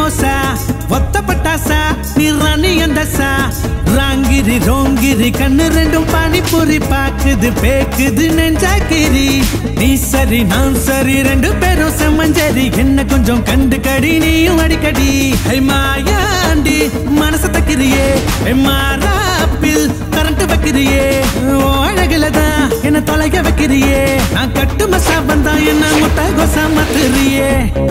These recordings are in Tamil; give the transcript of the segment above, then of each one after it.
சமோசா ஒத்த பட்டாசா நீ ராணி அந்தசா ராங்கிரி ரோங்கிரி கண்ணு ரெண்டும் பானிபூரி பாக்குது பேக்குது நெஞ்சாக்கிரி நீ சரி நான் சரி ரெண்டு பேரும் செம்மஞ்சரி என்ன கொஞ்சம் கண்டு கடி நீயும் அடிக்கடி ஹை மாயாண்டி மனசு தக்கிறியே ஹை மாறாப்பில் கரண்ட் வைக்கிறியே ஓ அழகுல தான் என்ன தொலைக்க வைக்கிறியே நான் கட்டு மசா வந்தா என்ன முட்டை கொசா மாத்துறியே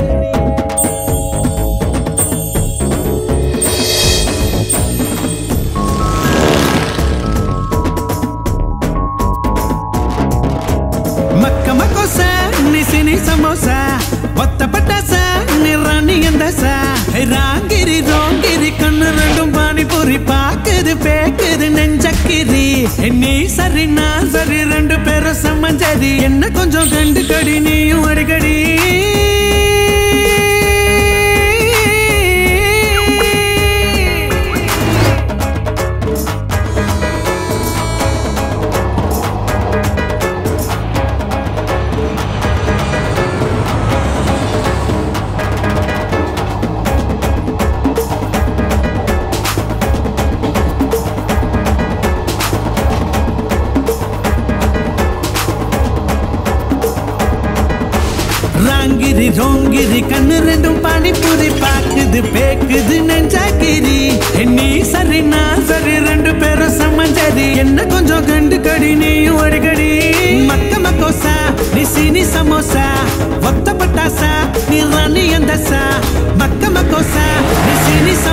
மக்க மக்கோச நிசினி சமோசா ஒத்த பட்டாச நிறாணி எந்தசா ராங்கிரி ரோங்கிரி கண்ணு ரெண்டும் பானிபூரி பாக்குது பேக்குது நெஞ்சக்கிரி நீ சரி நான் சரி ரெண்டு பேரும் சம்மஞ்சரி என்ன கொஞ்சம் கண்டு கடி நீயும் அடிக்கடி ராங்கிரி ரோங்கிரி கண்ணு ரெண்டும் பானிபூரி பாக்குது பேக்குது நெஞ்சாக்கிரி நீ சரி நான் சரி ரெண்டு பேரும் சம்மஞ்சரி என்ன கொஞ்சம் கண்டு கடி நீயும் அடிக்கடி மக்க மக்கோசா நீ சீனி சமோசா ஒத்த பட்டாசா நீ ராணி எந்தசா மக்க மக்கோசா நீ சீனி